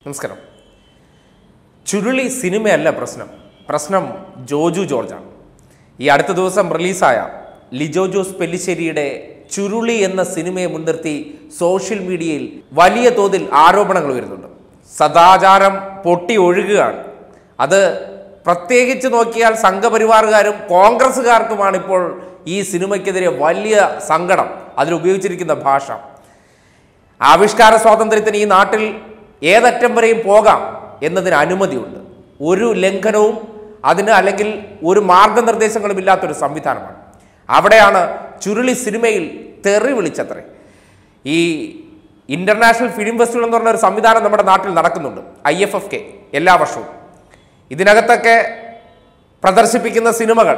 നമസ്കാരം ചുരുളി സിനിമയല്ല പ്രശ്നം പ്രശ്നം ജോജു ജോർജാണ് ഈ അടുത്ത ദിവസം റിലീസായ ലിജോ ജോസ് പെല്ലിശ്ശേരിയുടെ ചുരുളി എന്ന സിനിമയെ മുൻനിർത്തി സോഷ്യൽ മീഡിയയിൽ വലിയ തോതിൽ ആരോപണങ്ങൾ വരുന്നുണ്ട് സദാചാരം പൊട്ടി ഒഴുകുകയാണ് അത് പ്രത്യേകിച്ച് നോക്കിയാൽ സംഘപരിവാറുകാരും കോൺഗ്രസ്സുകാർക്കുമാണ് ഇപ്പോൾ ഈ സിനിമയ്ക്കെതിരെ വലിയ സങ്കടം അതിലുപയോഗിച്ചിരിക്കുന്ന ഭാഷ ആവിഷ്കാര സ്വാതന്ത്ര്യത്തിന് ഈ നാട്ടിൽ ഏതറ്റം വരെയും പോകാം എന്നതിന് അനുമതിയുണ്ട് ഒരു ലംഘനവും അതിന് അല്ലെങ്കിൽ ഒരു മാർഗനിർദ്ദേശങ്ങളും ഇല്ലാത്തൊരു സംവിധാനമാണ് അവിടെയാണ് ചുരുളി സിനിമയിൽ തെറി വിളിച്ചത്രേ ഈ ഇന്റർനാഷണൽ ഫിലിം ഫെസ്റ്റിവൽ എന്ന് പറഞ്ഞ ഒരു സംവിധാനം നമ്മുടെ നാട്ടിൽ നടക്കുന്നുണ്ട് ഐ എഫ് എഫ് കെ എല്ലാ വർഷവും ഇതിനകത്തൊക്കെ പ്രദർശിപ്പിക്കുന്ന സിനിമകൾ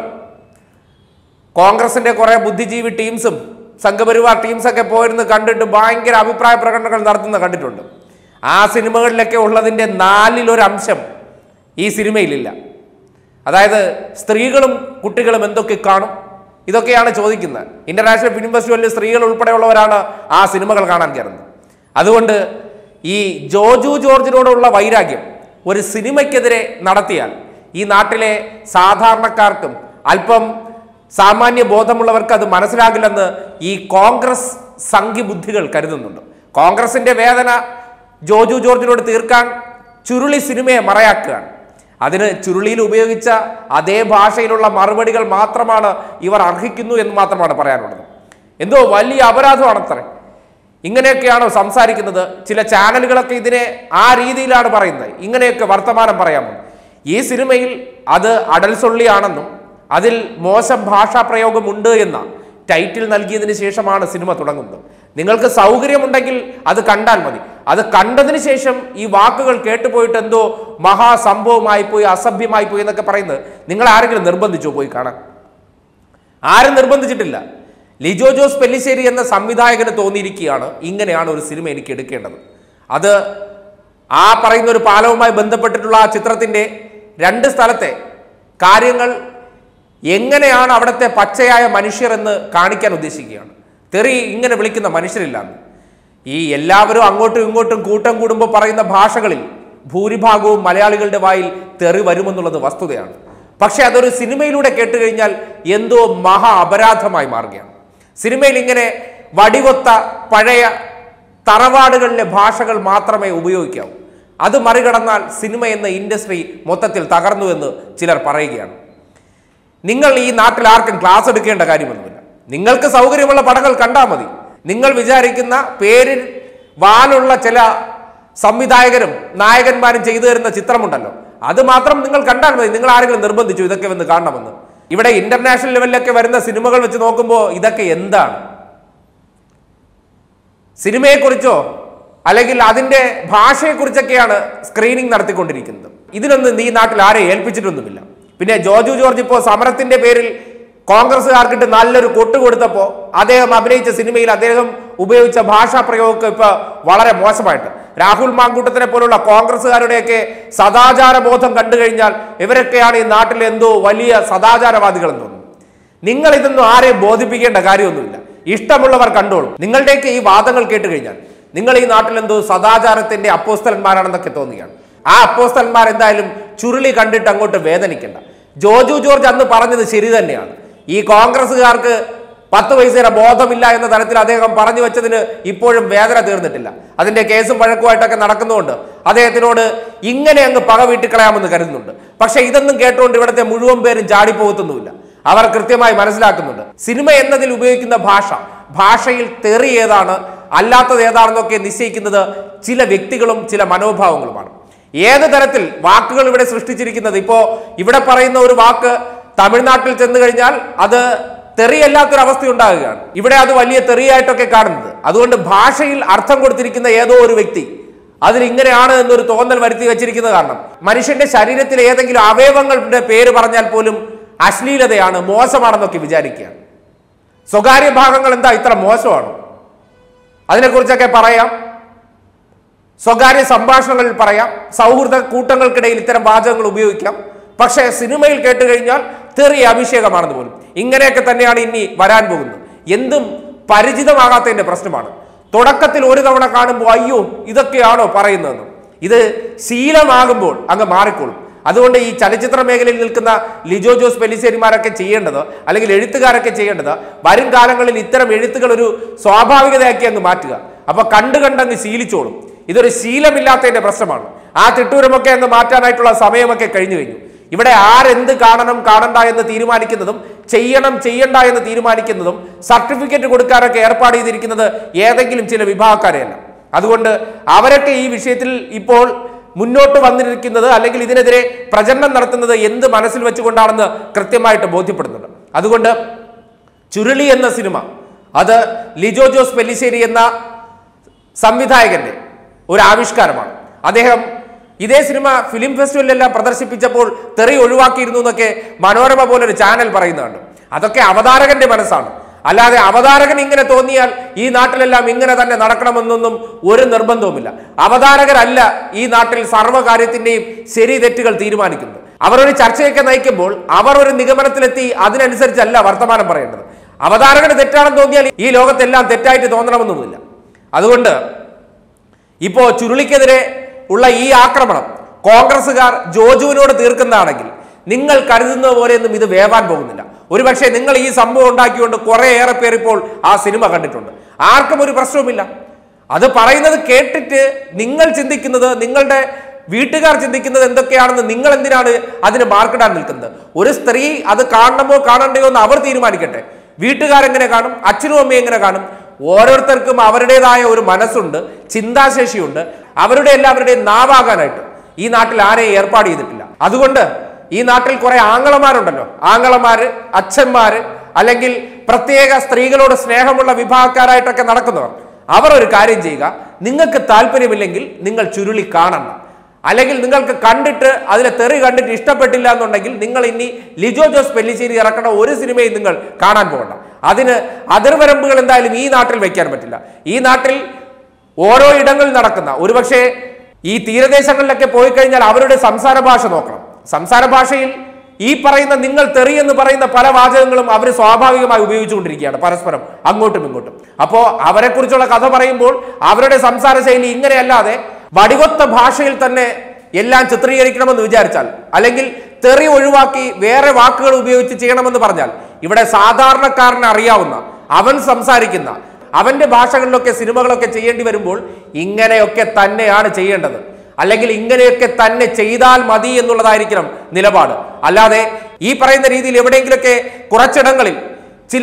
കോൺഗ്രസിന്റെ കുറെ ബുദ്ധിജീവി ടീംസും സംഘപരിവാർ ടീംസൊക്കെ പോയിരുന്ന് കണ്ടിട്ട് ഭയങ്കര അഭിപ്രായ പ്രകടനങ്ങൾ നടത്തുന്ന കണ്ടിട്ടുണ്ട് ആ സിനിമകളിലൊക്കെ ഉള്ളതിൻ്റെ നാലിലൊരു അംശം ഈ സിനിമയിലില്ല അതായത് സ്ത്രീകളും കുട്ടികളും എന്തൊക്കെ കാണും ഇതൊക്കെയാണ് ചോദിക്കുന്നത് ഇന്റർനാഷണൽ ഫിലിം ഫെസ്റ്റിവലിൽ സ്ത്രീകൾ ഉൾപ്പെടെയുള്ളവരാണ് ആ സിനിമകൾ കാണാൻ കയറുന്നത് അതുകൊണ്ട് ഈ ജോജു ജോർജിനോടുള്ള വൈരാഗ്യം ഒരു സിനിമയ്ക്കെതിരെ നടത്തിയാൽ ഈ നാട്ടിലെ സാധാരണക്കാർക്കും അല്പം സാമാന്യ ബോധമുള്ളവർക്ക് അത് മനസ്സിലാകില്ലെന്ന് ഈ കോൺഗ്രസ് സംഘിബുദ്ധികൾ കരുതുന്നുണ്ട് കോൺഗ്രസിന്റെ വേദന ജോജു ജോർജിനോട് തീർക്കാൻ ചുരുളി സിനിമയെ മറയാക്കുകയാണ് അതിന് ചുരുളിയിൽ ഉപയോഗിച്ച അതേ ഭാഷയിലുള്ള മറുപടികൾ മാത്രമാണ് ഇവർ അർഹിക്കുന്നു എന്ന് മാത്രമാണ് പറയാനുള്ളത് എന്തോ വലിയ അപരാധമാണത്രേ ഇങ്ങനെയൊക്കെയാണോ സംസാരിക്കുന്നത് ചില ചാനലുകളൊക്കെ ഇതിനെ ആ രീതിയിലാണ് പറയുന്നത് ഇങ്ങനെയൊക്കെ വർത്തമാനം പറയാമോ ഈ സിനിമയിൽ അത് അടൽസൊള്ളിയാണെന്നും അതിൽ മോശം ഭാഷാ പ്രയോഗമുണ്ട് എന്ന ടൈറ്റിൽ നൽകിയതിന് ശേഷമാണ് സിനിമ തുടങ്ങുന്നത് നിങ്ങൾക്ക് സൗകര്യമുണ്ടെങ്കിൽ അത് കണ്ടാൽ മതി അത് കണ്ടതിന് ശേഷം ഈ വാക്കുകൾ കേട്ടുപോയിട്ട് എന്തോ മഹാസംഭവമായി പോയി അസഭ്യമായി പോയി എന്നൊക്കെ പറയുന്നത് നിങ്ങൾ ആരെങ്കിലും നിർബന്ധിച്ചോ പോയി കാണാൻ ആരും നിർബന്ധിച്ചിട്ടില്ല ലിജോ ജോസ് പെല്ലിശ്ശേരി എന്ന സംവിധായകന് തോന്നിയിരിക്കുകയാണ് ഇങ്ങനെയാണ് ഒരു സിനിമ എനിക്ക് എടുക്കേണ്ടത് അത് ആ പറയുന്ന ഒരു പാലവുമായി ബന്ധപ്പെട്ടിട്ടുള്ള ആ ചിത്രത്തിൻ്റെ രണ്ട് സ്ഥലത്തെ കാര്യങ്ങൾ എങ്ങനെയാണ് അവിടുത്തെ പച്ചയായ മനുഷ്യർ എന്ന് കാണിക്കാൻ ഉദ്ദേശിക്കുകയാണ് തെറി ഇങ്ങനെ വിളിക്കുന്ന മനുഷ്യരില്ലാന്ന് ഈ എല്ലാവരും അങ്ങോട്ടും ഇങ്ങോട്ടും കൂട്ടം കൂടുമ്പോൾ പറയുന്ന ഭാഷകളിൽ ഭൂരിഭാഗവും മലയാളികളുടെ വായിൽ തെറി വരുമെന്നുള്ളത് വസ്തുതയാണ് പക്ഷെ അതൊരു സിനിമയിലൂടെ കേട്ടുകഴിഞ്ഞാൽ എന്തോ മഹാ അപരാധമായി മാറുകയാണ് സിനിമയിൽ ഇങ്ങനെ വടികൊത്ത പഴയ തറവാടുകളിലെ ഭാഷകൾ മാത്രമേ ഉപയോഗിക്കാവൂ അത് മറികടന്നാൽ സിനിമ എന്ന ഇൻഡസ്ട്രി മൊത്തത്തിൽ തകർന്നുവെന്ന് ചിലർ പറയുകയാണ് നിങ്ങൾ ഈ നാട്ടിൽ ആർക്കും ക്ലാസ് എടുക്കേണ്ട കാര്യമൊന്നുമില്ല നിങ്ങൾക്ക് സൗകര്യമുള്ള പടങ്ങൾ കണ്ടാൽ മതി നിങ്ങൾ വിചാരിക്കുന്ന പേരിൽ വാലുള്ള ചില സംവിധായകരും നായകന്മാരും ചെയ്തു തരുന്ന ചിത്രമുണ്ടല്ലോ അത് മാത്രം നിങ്ങൾ കണ്ടാൽ മതി നിങ്ങൾ ആരെങ്കിലും നിർബന്ധിച്ചു ഇതൊക്കെ വന്ന് കാണണമെന്ന് ഇവിടെ ഇന്റർനാഷണൽ ലെവലിലൊക്കെ വരുന്ന സിനിമകൾ വെച്ച് നോക്കുമ്പോൾ ഇതൊക്കെ എന്താണ് സിനിമയെക്കുറിച്ചോ അല്ലെങ്കിൽ അതിൻ്റെ ഭാഷയെക്കുറിച്ചൊക്കെയാണ് സ്ക്രീനിങ് നടത്തിക്കൊണ്ടിരിക്കുന്നത് ഇതിനൊന്നും നീ നാട്ടിൽ ആരെ ഏൽപ്പിച്ചിട്ടൊന്നുമില്ല പിന്നെ ജോജു ജോർജ് ഇപ്പോൾ സമരത്തിന്റെ പേരിൽ കോൺഗ്രസ്സുകാർക്കിട്ട് നല്ലൊരു കൊട്ട് കൊടുത്തപ്പോൾ അദ്ദേഹം അഭിനയിച്ച സിനിമയിൽ അദ്ദേഹം ഉപയോഗിച്ച ഭാഷാ പ്രയോഗമൊക്കെ ഇപ്പൊ വളരെ മോശമായിട്ട് രാഹുൽ മാങ്കൂട്ടത്തിനെ പോലുള്ള കോൺഗ്രസ്സുകാരുടെയൊക്കെ സദാചാര ബോധം കണ്ടു കഴിഞ്ഞാൽ ഇവരൊക്കെയാണ് ഈ നാട്ടിലെ എന്തോ വലിയ സദാചാരവാദികളെന്ന് തോന്നുന്നു നിങ്ങൾ ഇതൊന്നും ആരെയും ബോധിപ്പിക്കേണ്ട കാര്യമൊന്നുമില്ല ഇഷ്ടമുള്ളവർ കണ്ടോളും നിങ്ങളുടെയൊക്കെ ഈ വാദങ്ങൾ കേട്ട് കഴിഞ്ഞാൽ നിങ്ങൾ ഈ നാട്ടിൽ എന്തോ സദാചാരത്തിന്റെ അപ്പോസ്തലന്മാരാണെന്നൊക്കെ തോന്നുകയാണ് ആ അപ്പോസ്തലന്മാർ എന്തായാലും ചുരുളി കണ്ടിട്ട് അങ്ങോട്ട് വേദനിക്കണ്ട ജോജു ജോർജ് അന്ന് പറഞ്ഞത് ശരി തന്നെയാണ് ഈ കോൺഗ്രസ്സുകാർക്ക് പത്ത് പൈസയുടെ ബോധമില്ല എന്ന തരത്തിൽ അദ്ദേഹം പറഞ്ഞു വെച്ചതിന് ഇപ്പോഴും വേദന തീർന്നിട്ടില്ല അതിന്റെ കേസും വഴക്കുമായിട്ടൊക്കെ നടക്കുന്നുണ്ട് അദ്ദേഹത്തിനോട് ഇങ്ങനെ അങ്ങ് പക വീട്ടിക്കളയാമെന്ന് കരുതുന്നുണ്ട് പക്ഷെ ഇതൊന്നും കേട്ടുകൊണ്ട് ഇവിടുത്തെ മുഴുവൻ പേരും ചാടിപ്പോകത്തൊന്നുമില്ല അവർ കൃത്യമായി മനസ്സിലാക്കുന്നുണ്ട് സിനിമ എന്നതിൽ ഉപയോഗിക്കുന്ന ഭാഷ ഭാഷയിൽ തെറി ഏതാണ് അല്ലാത്തത് ഏതാണെന്നൊക്കെ നിശ്ചയിക്കുന്നത് ചില വ്യക്തികളും ചില മനോഭാവങ്ങളുമാണ് ഏത് തരത്തിൽ വാക്കുകൾ ഇവിടെ സൃഷ്ടിച്ചിരിക്കുന്നത് ഇപ്പോ ഇവിടെ പറയുന്ന ഒരു വാക്ക് തമിഴ്നാട്ടിൽ ചെന്ന് കഴിഞ്ഞാൽ അത് തെറിയല്ലാത്തൊരവസ്ഥ ഉണ്ടാകുകയാണ് ഇവിടെ അത് വലിയ തെറിയായിട്ടൊക്കെ കാണുന്നത് അതുകൊണ്ട് ഭാഷയിൽ അർത്ഥം കൊടുത്തിരിക്കുന്ന ഏതോ ഒരു വ്യക്തി അതിൽ ഇങ്ങനെയാണ് എന്നൊരു തോന്നൽ വരുത്തി വെച്ചിരിക്കുന്നത് കാരണം മനുഷ്യന്റെ ശരീരത്തിലെ ഏതെങ്കിലും അവയവങ്ങളുടെ പേര് പറഞ്ഞാൽ പോലും അശ്ലീലതയാണ് മോശമാണെന്നൊക്കെ വിചാരിക്കുകയാണ് സ്വകാര്യ ഭാഗങ്ങൾ എന്താ ഇത്ര മോശമാണ് അതിനെക്കുറിച്ചൊക്കെ പറയാം സ്വകാര്യ സംഭാഷണങ്ങളിൽ പറയാം സൗഹൃദ കൂട്ടങ്ങൾക്കിടയിൽ ഇത്തരം വാചകങ്ങൾ ഉപയോഗിക്കാം പക്ഷേ സിനിമയിൽ കേട്ട് കഴിഞ്ഞാൽ തെറിയ അഭിഷേകമാണെന്ന് പോലും ഇങ്ങനെയൊക്കെ തന്നെയാണ് ഇനി വരാൻ പോകുന്നത് എന്തും പരിചിതമാകാത്തതിന്റെ പ്രശ്നമാണ് തുടക്കത്തിൽ ഒരു തവണ കാണുമ്പോൾ അയ്യോ ഇതൊക്കെയാണോ പറയുന്നതെന്ന് ഇത് ശീലമാകുമ്പോൾ അങ്ങ് മാറിക്കോളും അതുകൊണ്ട് ഈ ചലച്ചിത്ര മേഖലയിൽ നിൽക്കുന്ന ലിജോ ജോസ് പെലിശ്ശേരിമാരൊക്കെ ചെയ്യേണ്ടത് അല്ലെങ്കിൽ എഴുത്തുകാരൊക്കെ ചെയ്യേണ്ടത് വരും കാലങ്ങളിൽ ഇത്തരം എഴുത്തുകൾ ഒരു സ്വാഭാവികതയാക്കി അങ്ങ് മാറ്റുക അപ്പൊ കണ്ടു കണ്ടങ്ങ് ശീലിച്ചോളും ഇതൊരു ശീലമില്ലാത്തതിന്റെ പ്രശ്നമാണ് ആ തിട്ടൂരമൊക്കെ അങ്ങ് മാറ്റാനായിട്ടുള്ള സമയമൊക്കെ കഴിഞ്ഞു കഴിഞ്ഞു ഇവിടെ ആരെന്ത് കാണണം കാണണ്ട എന്ന് തീരുമാനിക്കുന്നതും ചെയ്യണം ചെയ്യണ്ട എന്ന് തീരുമാനിക്കുന്നതും സർട്ടിഫിക്കറ്റ് കൊടുക്കാനൊക്കെ ഏർപ്പാട് ചെയ്തിരിക്കുന്നത് ഏതെങ്കിലും ചില വിഭാഗക്കാരെയല്ല അതുകൊണ്ട് അവരൊക്കെ ഈ വിഷയത്തിൽ ഇപ്പോൾ മുന്നോട്ട് വന്നിരിക്കുന്നത് അല്ലെങ്കിൽ ഇതിനെതിരെ പ്രചരണം നടത്തുന്നത് എന്ത് മനസ്സിൽ വെച്ചുകൊണ്ടാണെന്ന് കൃത്യമായിട്ട് ബോധ്യപ്പെടുന്നുണ്ട് അതുകൊണ്ട് ചുരുളി എന്ന സിനിമ അത് ലിജോ ജോസ് പെല്ലിശ്ശേരി എന്ന സംവിധായകന്റെ ഒരു ആവിഷ്കാരമാണ് അദ്ദേഹം ഇതേ സിനിമ ഫിലിം ഫെസ്റ്റിവലിലെല്ലാം പ്രദർശിപ്പിച്ചപ്പോൾ തെറി ഒഴിവാക്കിയിരുന്നു എന്നൊക്കെ മനോരമ പോലൊരു ചാനൽ പറയുന്നുണ്ട് അതൊക്കെ അവതാരകന്റെ മനസ്സാണ് അല്ലാതെ അവതാരകൻ ഇങ്ങനെ തോന്നിയാൽ ഈ നാട്ടിലെല്ലാം ഇങ്ങനെ തന്നെ നടക്കണമെന്നൊന്നും ഒരു നിർബന്ധവുമില്ല അവതാരകരല്ല ഈ നാട്ടിൽ സർവ്വകാര്യത്തിന്റെയും ശരി തെറ്റുകൾ തീരുമാനിക്കുന്നത് അവർ ഒരു ചർച്ചയൊക്കെ നയിക്കുമ്പോൾ അവർ ഒരു നിഗമനത്തിലെത്തി അതിനനുസരിച്ചല്ല വർത്തമാനം പറയേണ്ടത് അവതാരകന് തെറ്റാണെന്ന് തോന്നിയാൽ ഈ ലോകത്തെല്ലാം തെറ്റായിട്ട് തോന്നണമെന്നൊന്നുമില്ല അതുകൊണ്ട് ഇപ്പോ ചുരുളിക്കെതിരെ ഉള്ള ഈ ആക്രമണം കോൺഗ്രസുകാർ ജോജുവിനോട് തീർക്കുന്നതാണെങ്കിൽ നിങ്ങൾ കരുതുന്ന പോലെയൊന്നും ഇത് വേവാൻ പോകുന്നില്ല ഒരുപക്ഷെ നിങ്ങൾ ഈ സംഭവം ഉണ്ടാക്കിക്കൊണ്ട് കുറേയേറെ പേർ ഇപ്പോൾ ആ സിനിമ കണ്ടിട്ടുണ്ട് ആർക്കും ഒരു പ്രശ്നവുമില്ല അത് പറയുന്നത് കേട്ടിട്ട് നിങ്ങൾ ചിന്തിക്കുന്നത് നിങ്ങളുടെ വീട്ടുകാർ ചിന്തിക്കുന്നത് എന്തൊക്കെയാണെന്ന് നിങ്ങൾ എന്തിനാണ് അതിന് മാർക്കിടാൻ നിൽക്കുന്നത് ഒരു സ്ത്രീ അത് കാണണമോ കാണണ്ടയോ എന്ന് അവർ തീരുമാനിക്കട്ടെ വീട്ടുകാരെങ്ങനെ കാണും അച്ഛനും അമ്മയും എങ്ങനെ കാണും ഓരോരുത്തർക്കും അവരുടേതായ ഒരു മനസ്സുണ്ട് ചിന്താശേഷിയുണ്ട് അവരുടെ എല്ലാവരുടെയും നാവാകാനായിട്ട് ഈ നാട്ടിൽ ആരെയും ഏർപ്പാട് ചെയ്തിട്ടില്ല അതുകൊണ്ട് ഈ നാട്ടിൽ കുറെ ആങ്ങളമാരുണ്ടല്ലോ ആങ്ങളമാര് അച്ഛന്മാര് അല്ലെങ്കിൽ പ്രത്യേക സ്ത്രീകളോട് സ്നേഹമുള്ള വിഭാഗക്കാരായിട്ടൊക്കെ നടക്കുന്നവർ അവർ ഒരു കാര്യം ചെയ്യുക നിങ്ങൾക്ക് താല്പര്യമില്ലെങ്കിൽ നിങ്ങൾ ചുരുളി കാണണം അല്ലെങ്കിൽ നിങ്ങൾക്ക് കണ്ടിട്ട് അതിലെ തെറി കണ്ടിട്ട് ഇഷ്ടപ്പെട്ടില്ല എന്നുണ്ടെങ്കിൽ നിങ്ങൾ ഇനി ലിജോ ജോസ് പെല്ലിശ്ശേരി ഇറക്കണ ഒരു സിനിമയും നിങ്ങൾ കാണാൻ പോകണ്ട അതിന് അതിർവരമ്പുകൾ എന്തായാലും ഈ നാട്ടിൽ വെക്കാൻ പറ്റില്ല ഈ നാട്ടിൽ ഓരോ ഇടങ്ങളിൽ നടക്കുന്ന ഒരുപക്ഷെ ഈ തീരദേശങ്ങളിലൊക്കെ പോയി കഴിഞ്ഞാൽ അവരുടെ സംസാര ഭാഷ നോക്കണം സംസാര ഭാഷയിൽ ഈ പറയുന്ന നിങ്ങൾ തെറി എന്ന് പറയുന്ന പല വാചകങ്ങളും അവർ സ്വാഭാവികമായി ഉപയോഗിച്ചുകൊണ്ടിരിക്കുകയാണ് പരസ്പരം അങ്ങോട്ടും ഇങ്ങോട്ടും അപ്പോൾ അവരെക്കുറിച്ചുള്ള കഥ പറയുമ്പോൾ അവരുടെ സംസാര ശൈലി ഇങ്ങനെയല്ലാതെ വടികൊത്ത ഭാഷയിൽ തന്നെ എല്ലാം ചിത്രീകരിക്കണമെന്ന് വിചാരിച്ചാൽ അല്ലെങ്കിൽ തെറി ഒഴിവാക്കി വേറെ വാക്കുകൾ ഉപയോഗിച്ച് ചെയ്യണമെന്ന് പറഞ്ഞാൽ ഇവിടെ സാധാരണക്കാരന് അറിയാവുന്ന അവൻ സംസാരിക്കുന്ന അവന്റെ ഭാഷകളിലൊക്കെ സിനിമകളൊക്കെ ചെയ്യേണ്ടി വരുമ്പോൾ ഇങ്ങനെയൊക്കെ തന്നെയാണ് ചെയ്യേണ്ടത് അല്ലെങ്കിൽ ഇങ്ങനെയൊക്കെ തന്നെ ചെയ്താൽ മതി എന്നുള്ളതായിരിക്കണം നിലപാട് അല്ലാതെ ഈ പറയുന്ന രീതിയിൽ എവിടെയെങ്കിലുമൊക്കെ കുറച്ചിടങ്ങളിൽ ചില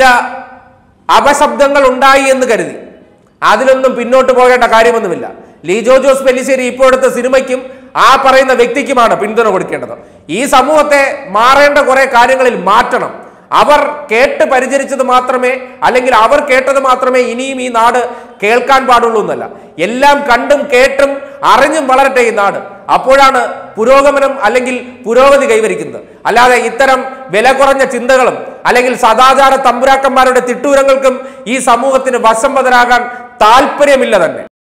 അപശബ്ദങ്ങൾ ഉണ്ടായി എന്ന് കരുതി അതിലൊന്നും പിന്നോട്ട് പോകേണ്ട കാര്യമൊന്നുമില്ല ലീജോ ജോസ് പെല്ലിശ്ശേരി ഇപ്പോഴത്തെ സിനിമയ്ക്കും ആ പറയുന്ന വ്യക്തിക്കുമാണ് പിന്തുണ കൊടുക്കേണ്ടത് ഈ സമൂഹത്തെ മാറേണ്ട കുറെ കാര്യങ്ങളിൽ മാറ്റണം അവർ കേട്ട് പരിചരിച്ചത് മാത്രമേ അല്ലെങ്കിൽ അവർ കേട്ടത് മാത്രമേ ഇനിയും ഈ നാട് കേൾക്കാൻ പാടുള്ളൂ എന്നല്ല എല്ലാം കണ്ടും കേട്ടും അറിഞ്ഞും വളരട്ടെ ഈ നാട് അപ്പോഴാണ് പുരോഗമനം അല്ലെങ്കിൽ പുരോഗതി കൈവരിക്കുന്നത് അല്ലാതെ ഇത്തരം വില കുറഞ്ഞ ചിന്തകളും അല്ലെങ്കിൽ സദാചാര തമ്പുരാക്കന്മാരുടെ തിട്ടൂരങ്ങൾക്കും ഈ സമൂഹത്തിന് വശംവദരാകാൻ താല്പര്യമില്ല തന്നെ